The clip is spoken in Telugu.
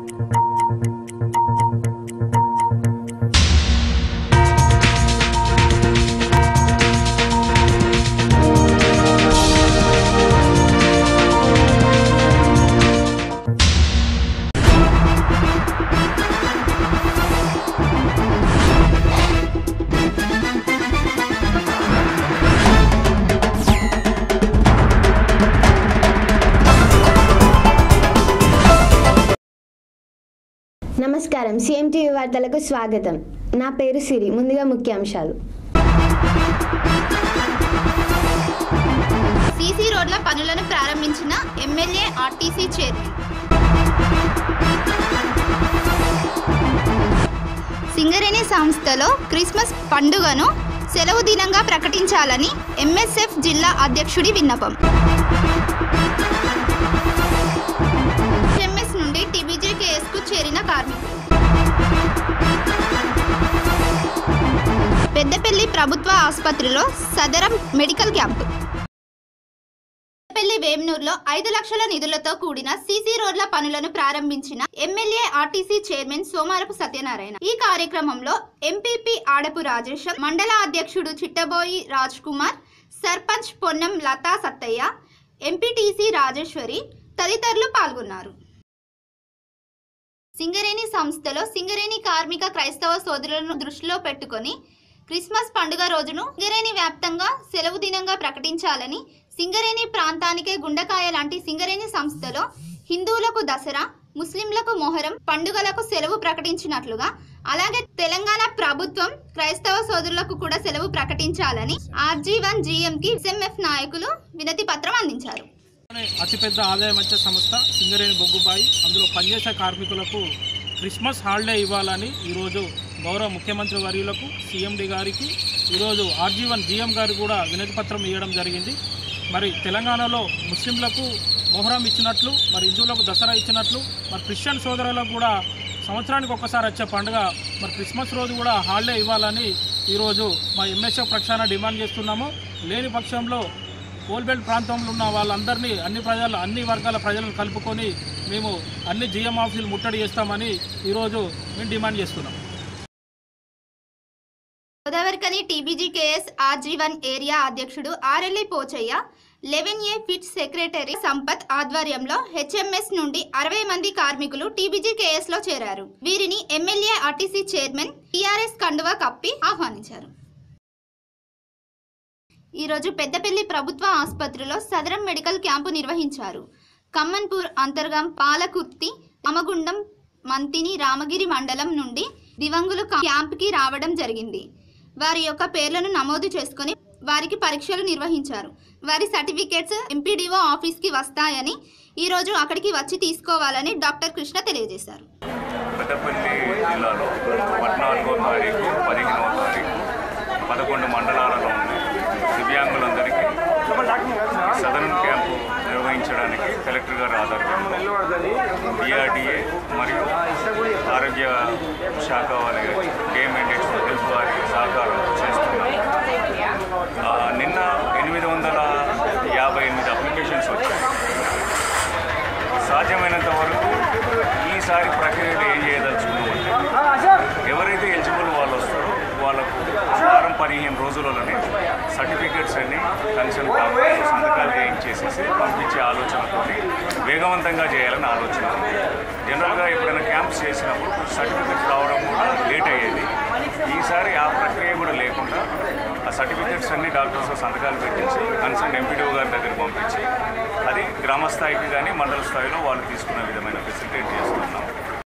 నమస్కారం సీఎం టీవీ వార్తలకు స్వాగతం నా పేరు సిరి ముందుగా ముఖ్యాంశాలు సీసీ రోడ్ల పనులను ప్రారంభించిన ఎమ్మెల్యే ఆర్టీసీ చైర్మన్ సింగరేణి సంస్థలో క్రిస్మస్ పండుగను సెలవు దినంగా ప్రకటించాలని ఎంఎస్ఎఫ్ జిల్లా అధ్యక్షుడి విన్నపం ఎంఎస్ నుండి టీబీజీ కేఎస్కు చేరిన కార్మికులు పెద్దపల్లి ప్రభుత్వ ఆసుపత్రిలో సదరం మెడికల్ క్యాంపు పెళ్లి వేమ్నూర్లో ఐదు లక్షల నిధులతో కూడిన సీసీ రోడ్ల పనులను ప్రారంభించిన MLA RTC chairman Somarapu Satyanarayana ఈ కార్యక్రమంలో ఎంపీపీ ఆడపు రాజేశం మండల అధ్యక్షుడు చిట్టబోయి రాజ్ కుమార్ సర్పంచ్ పొన్నం లతా సత్తయ్య ఎంపీటీసీ రాజేశ్వరి తదితరులు పాల్గొన్నారు సింగరేణి సంస్థలో సింగరేణి కార్మిక క్రైస్తవ సోదరులను దృష్టిలో పెట్టుకొని క్రిస్మస్ పండుగ రోజును సింగరేణి వ్యాప్తంగా సెలవు దినంగా ప్రకటించాలని సింగరేణి ప్రాంతానికే గుండకాయ లాంటి సింగరేణి సంస్థలో హిందువులకు దసరా ముస్లింలకు మొహరం పండుగలకు సెలవు ప్రకటించినట్లుగా అలాగే తెలంగాణ ప్రభుత్వం క్రైస్తవ సోదరులకు కూడా సెలవు ప్రకటించాలని ఆర్జీ వన్ జిఎంకి ఎస్ఎంఎఫ్ నాయకులు వినతి పత్రం అందించారు అనే అతిపెద్ద ఆదాయం వచ్చే సంస్థ సింగరేణి బొగ్గుబాయి అందులో పనిచేసే కార్మికులకు క్రిస్మస్ హాలిడే ఇవ్వాలని ఈరోజు గౌరవ ముఖ్యమంత్రి వర్యులకు సీఎండి గారికి ఈరోజు ఆర్జీవన్ జీఎం గారు కూడా వినతి పత్రం ఇవ్వడం జరిగింది మరి తెలంగాణలో ముస్లింలకు మొహరం ఇచ్చినట్లు మరి హిందువులకు దసరా ఇచ్చినట్లు మరి క్రిస్టియన్ సోదరులకు కూడా సంవత్సరానికి ఒక్కసారి వచ్చే పండుగ మరి క్రిస్మస్ రోజు కూడా హాలిడే ఇవ్వాలని ఈరోజు మా ఎంఎస్ఎఫ్ ప్రక్షాళన డిమాండ్ చేస్తున్నాము లేని పక్షంలో కోల్బెల్ట్ ప్రాంతంలో ఉన్న వాళ్ళందరినీ అన్ని ప్రజలు అన్ని వర్గాల ప్రజలను కలుపుకొని మేము అన్ని జిఎం ఆఫీసులు ముట్టడి చేస్తామని ఈరోజు మేము డిమాండ్ చేస్తున్నాం Godavarikhani TBG KS RG one area అధ్యక్షుడు ఆర్ఎల్ఈ Pochaiah eleven A pit secretary Sampath ఆధ్వర్యంలో హెచ్ఎంఎస్ నుండి అరవై మంది కార్మికులు టీబీజీ కేఎస్ లో చేరారు వీరిని ఎమ్మెల్యే ఆర్టీసీ చైర్మన్ టీఆర్ఎస్ కండువా కప్పి ఆహ్వానించారు ఈరోజు పెద్దపల్లి ప్రభుత్వ ఆసుపత్రిలో సదరం మెడికల్ క్యాంపు నిర్వహించారు కమ్మన్పూర్ అంతర్గం పాలకుర్తి అమగుండం మంతిని రామగిరి మండలం నుండి దివంగులు క్యాంప్కి రావడం జరిగింది వారి యొక్క పేర్లను నమోదు చేసుకొని వారికి పరీక్షలు నిర్వహించారు వారి సర్టిఫికేట్స్ ఎంపీడీఓ ఆఫీస్కి వస్తాయని ఈరోజు అక్కడికి వచ్చి తీసుకోవాలని డాక్టర్ కృష్ణ తెలియజేశారు పెద్దపల్లి జిల్లాలో పద్నాలుగో తారీఖు పదిహేనవ తారీఖు పదకొండు మండలాలలో ఉన్న దివ్యాంగులందరికీ సదరన్ క్యాంపు నిర్వహించడానికి కలెక్టర్ గారి ఆధ్వర్యంలో డిఆర్డిఏ మరియు ఆరోగ్య శాఖ వారి గేమ్ అండ్ హెల్త్ వారి సహకారం చేస్తున్నాం ఆ, నిన్న ఎనిమిది వందల యాభై ఎనిమిది అప్లికేషన్స్ వచ్చాయి సాధ్యమైనంత వరకు ఈసారి ప్రక్రియలో ఏం చేయదలుచుకున్నామంటే ఎవరైతే ఎలిజిబుల్ వాళ్ళు వస్తారో వాళ్ళకు వారం పదిహేను రోజులలోనే సర్టిఫికేట్స్ అన్ని కన్సర్న్ కావాలి సంతకాలు చేయించేసేసి పంపించే ఆలోచనతో వేగవంతంగా చేయాలని ఆలోచన ఉంది. జనరల్గా ఎప్పుడైనా క్యాంప్స్ చేసినప్పుడు సర్టిఫికేట్స్ రావడం కూడా లేట్ అయ్యేది ఈసారి ఆ ప్రక్రియ కూడా లేకుండా ఆ సర్టిఫికేట్స్ అన్ని డాక్టర్స్ సంతకాలు పెట్టించి కన్సర్న్ ఎంపీడీఓ గారి దగ్గరికి పంపించి అది గ్రామ స్థాయికి కానీ మండల స్థాయిలో వాళ్ళు తీసుకునే విధమైన ఫెసిలిటేట్ చేస్తున్నాం